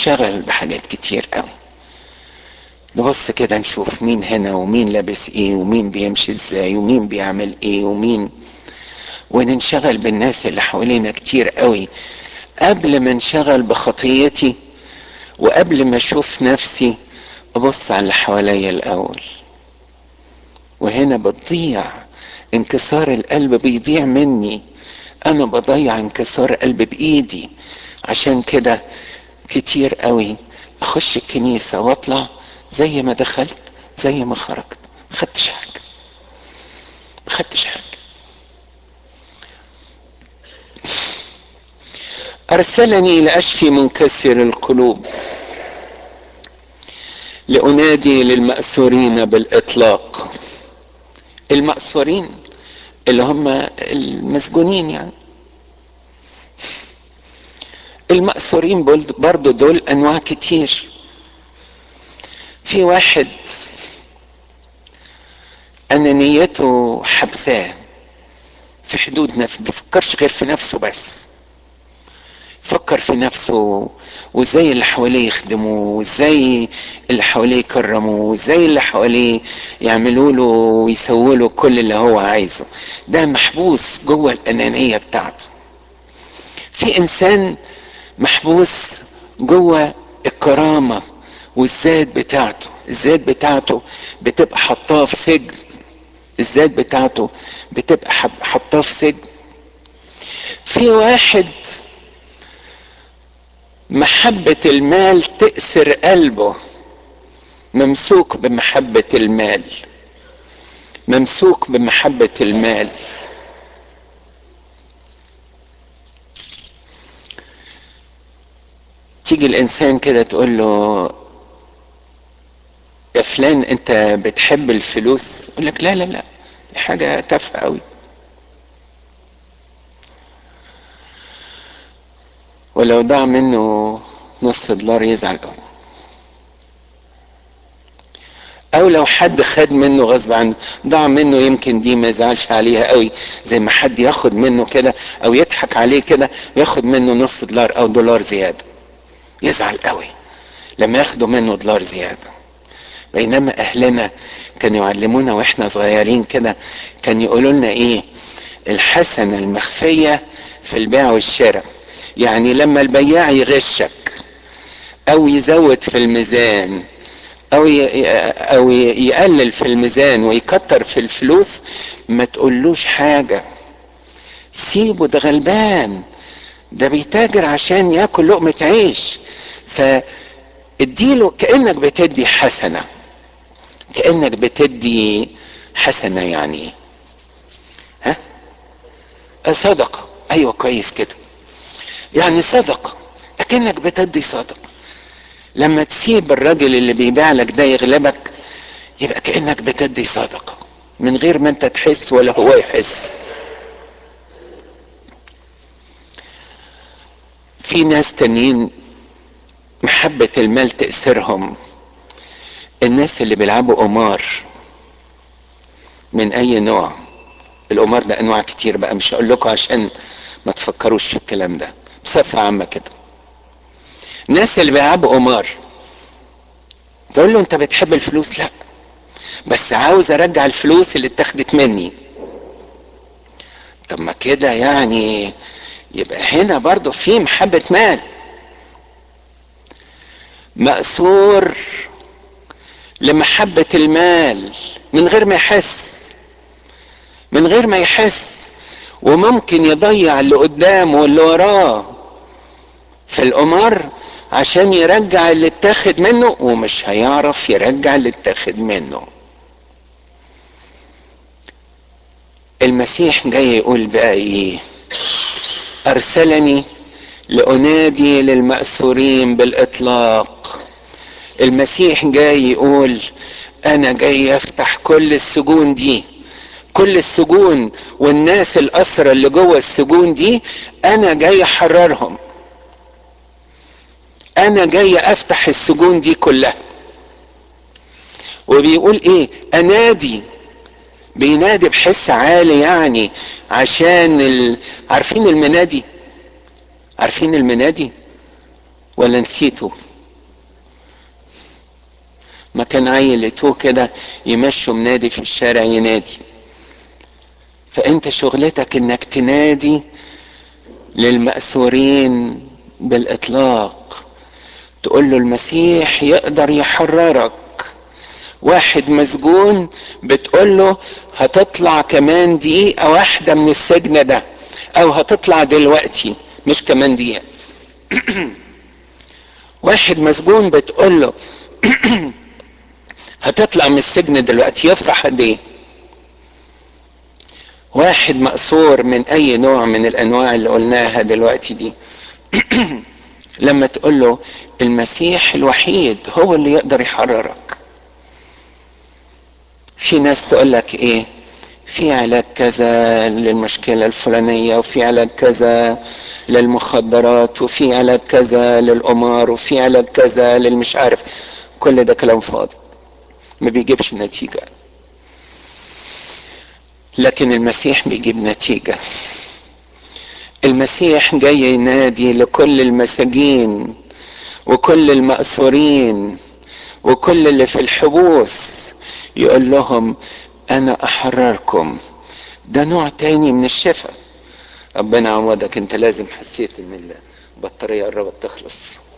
ننشغل بحاجات كتير قوي نبص كده نشوف مين هنا ومين لابس ايه ومين بيمشي ازاي ومين بيعمل ايه ومين وننشغل بالناس اللي حوالينا كتير قوي قبل ما انشغل بخطيتي وقبل ما اشوف نفسي ابص على اللي حواليا الاول وهنا بتضيع انكسار القلب بيضيع مني انا بضيع انكسار قلب بايدي عشان كده كتير قوي اخش الكنيسة واطلع زي ما دخلت زي ما خرجت ما خدتش حاجة ما خدتش حاجة أرسلني لأشفي منكسر القلوب لأنادي للمأسورين بالإطلاق المأسورين اللي هم المسجونين يعني المأسورين برضو دول أنواع كتير في واحد أنانيته حبساه في حدود نفسه بيفكرش غير في نفسه بس فكر في نفسه وازاي اللي حواليه يخدموه وازاي اللي حواليه يكرموه وازاي اللي حواليه يعملوا له ويسووا له كل اللي هو عايزه ده محبوس جوه الانانيه بتاعته في انسان محبوس جوه الكرامه والذات بتاعته الذات بتاعته بتبقى حطاه في سجن الذات بتاعته بتبقى حطاه في سجن في واحد محبة المال تأسر قلبه ممسوك بمحبة المال ممسوك بمحبة المال تيجي الإنسان كده تقول له يا فلان أنت بتحب الفلوس يقول لك لا لا لا دي حاجة تافهة أوي ولو ضاع منه نص دولار يزعل قوي او لو حد خد منه غصب عنه ضاع منه يمكن دي ما يزعلش عليها قوي زي ما حد ياخد منه كده او يضحك عليه كده ياخد منه نص دولار او دولار زياده يزعل قوي لما ياخدوا منه دولار زياده بينما اهلنا كانوا يعلمونا واحنا صغيرين كده كان يقولوا لنا ايه الحسنه المخفيه في البيع والشراء يعني لما البياع يغشك او يزود في الميزان او او يقلل في الميزان ويكتر في الفلوس ما تقولوش حاجه سيبه ده غلبان ده بيتاجر عشان ياكل لقمه عيش فاديله كانك بتدي حسنه كانك بتدي حسنه يعني ها صدقه ايوه كويس كده يعني صدقه اكنك بتدي صدقه لما تسيب الراجل اللي بيبيع لك ده يغلبك يبقى كانك بتدي صدقه من غير ما انت تحس ولا هو يحس في ناس تانيين محبة المال تأثرهم الناس اللي بيلعبوا قمار من أي نوع القمار ده أنواع كتير بقى مش هقول لكم عشان ما تفكروش في الكلام ده بصفة عامة كده الناس اللي بيلعبوا قمار تقول له انت بتحب الفلوس لا بس عاوز ارجع الفلوس اللي اتاخدت مني طب ما كده يعني يبقى هنا برضو في محبة مال مأسور لمحبة المال من غير ما يحس من غير ما يحس وممكن يضيع اللي قدامه واللي وراه في القمار عشان يرجع اللي اتاخد منه ومش هيعرف يرجع اللي اتاخد منه المسيح جاي يقول بقى ايه ارسلني لانادي للمأسورين بالاطلاق المسيح جاي يقول انا جاي افتح كل السجون دي كل السجون والناس الاسرى اللي جوه السجون دي انا جاي احررهم انا جاي افتح السجون دي كلها وبيقول ايه انادي بينادي بحس عالي يعني عشان ال... عارفين المنادي عارفين المنادي ولا نسيتوا ما كان عيل يتوه كده يمشوا منادي في الشارع ينادي فانت شغلتك انك تنادي للمأسورين بالاطلاق تقول له المسيح يقدر يحررك واحد مسجون بتقول له هتطلع كمان دقيقة واحدة من السجن ده او هتطلع دلوقتي مش كمان دقيقة واحد مسجون بتقول له هتطلع من السجن دلوقتي يفرح قد ايه واحد مأسور من اي نوع من الانواع اللي قلناها دلوقتي دي لما تقول له المسيح الوحيد هو اللي يقدر يحررك في ناس تقول لك ايه في علاج كذا للمشكلة الفلانية وفي علاج كذا للمخدرات وفي علاج كذا للقمار وفي علاج كذا للمش عارف كل ده كلام فاضي ما بيجيبش نتيجة لكن المسيح بيجيب نتيجة المسيح جاي ينادي لكل المساجين وكل المأسورين وكل اللي في الحبوس يقول لهم انا احرركم ده نوع تاني من الشفاء ربنا عوضك انت لازم حسيت ان البطارية قربت تخلص